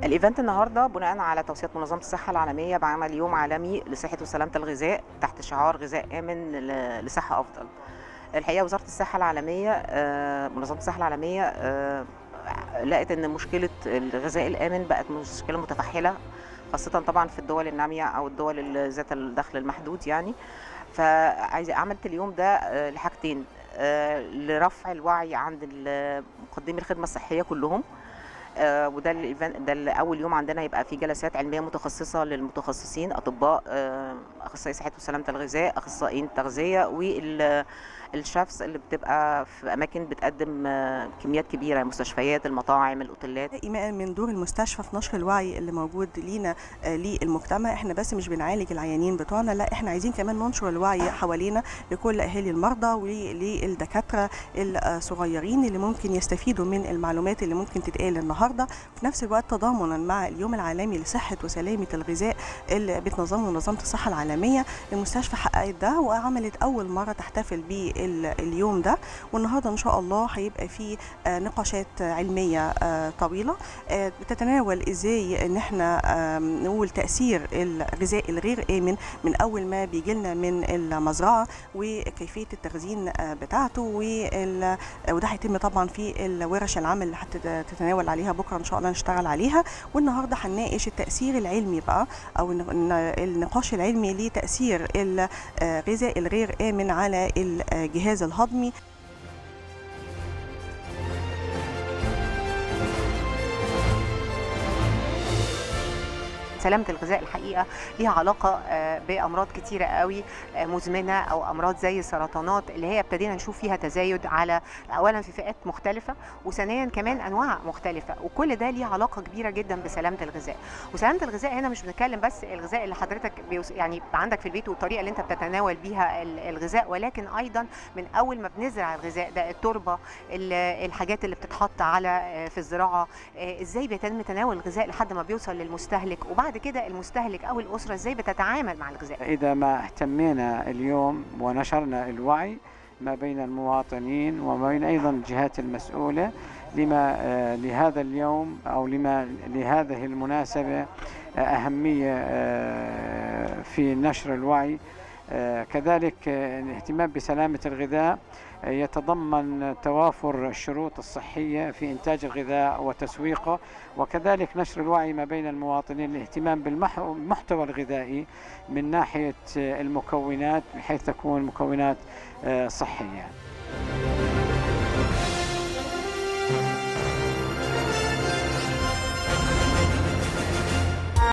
الايفنت النهارده بناء على توصيات منظمه الصحه العالميه بعمل يوم عالمي لصحه وسلامه الغذاء تحت شعار غذاء امن ل- لصحه افضل. الحقيقه وزاره الصحه العالميه آه، منظمه الصحه العالميه آه، لقت ان مشكله الغذاء الامن بقت مشكله متفحله خاصه طبعا في الدول الناميه او الدول ال- ذات الدخل المحدود يعني فعايزه عملت اليوم ده آه، لحاجتين آه، لرفع الوعي عند ال- مقدمي الخدمه الصحيه كلهم آه، وده الايفنت ده اللي اول يوم عندنا يبقى في جلسات علميه متخصصه للمتخصصين اطباء آه، اخصائي صحه وسلامه الغذاء اخصائيين تغذيه والشefs اللي بتبقى في اماكن بتقدم آه، كميات كبيره مستشفيات المطاعم الاوتيلات ايمان من دور المستشفى في نشر الوعي اللي موجود لينا آه، للمجتمع احنا بس مش بنعالج العيانين بتوعنا لا احنا عايزين كمان ننشر الوعي حوالينا لكل اهالي المرضى وللدكاتره الصغيرين اللي ممكن يستفيدوا من المعلومات اللي ممكن تتقال النهارده في نفس الوقت تضامنا مع اليوم العالمي لصحه وسلامه الغذاء اللي بتنظمه منظمه الصحه العالميه المستشفى حققت ده وعملت اول مره تحتفل باليوم ده والنهارده ان شاء الله هيبقى في آه، نقاشات علميه آه، طويله آه، بتتناول ازاي ان احنا آم، نقول تاثير الغذاء الغير امن من اول ما بيجي لنا من المزرعه وكيفيه التخزين آه، بتاعته وال- وده هيتم طبعا في الورش العمل اللي هتتناول عليها بكره ان شاء الله نشتغل عليها والنهارده هنناقش التاثير العلمي بقى او الن- الن- النقاش العلمي لتاثير الغذاء الغير امن على الجهاز الهضمي سلامة الغذاء الحقيقة ليها علاقة آه، بأمراض كتيرة قوي آه، مزمنة أو أمراض زي السرطانات اللي هي ابتدينا نشوف فيها تزايد على أولا في فئات مختلفة وثانيا كمان أنواع مختلفة وكل ده ليه علاقة كبيرة جدا بسلامة الغذاء وسلامة الغذاء هنا مش بنتكلم بس الغذاء اللي حضرتك بيوس- يعني عندك في البيت والطريقة اللي أنت بتتناول بيها ال- الغذاء ولكن أيضا من أول ما بنزرع الغذاء ده التربة ال- الحاجات اللي بتتحط على آه، في الزراعة آه، ازاي بيتم تناول الغذاء لحد ما بيوصل للمستهلك وبعد كده المستهلك او الاسره ازاي بتتعامل مع الغذاء إذا ما اهتمينا اليوم ونشرنا الوعي ما بين المواطنين وما بين أيضا الجهات المسؤولة لما آه، لهذا اليوم أو لما لهذه المناسبة آه، أهمية آه، في نشر الوعي آه، كذلك آه، الاهتمام بسلامة الغذاء آه، يتضمن توافر الشروط الصحية في إنتاج الغذاء وتسويقه وكذلك نشر الوعي ما بين المواطنين الاهتمام بالمحتوى الغذائي من ناحية آه، المكونات بحيث تكون مكونات آه، صحية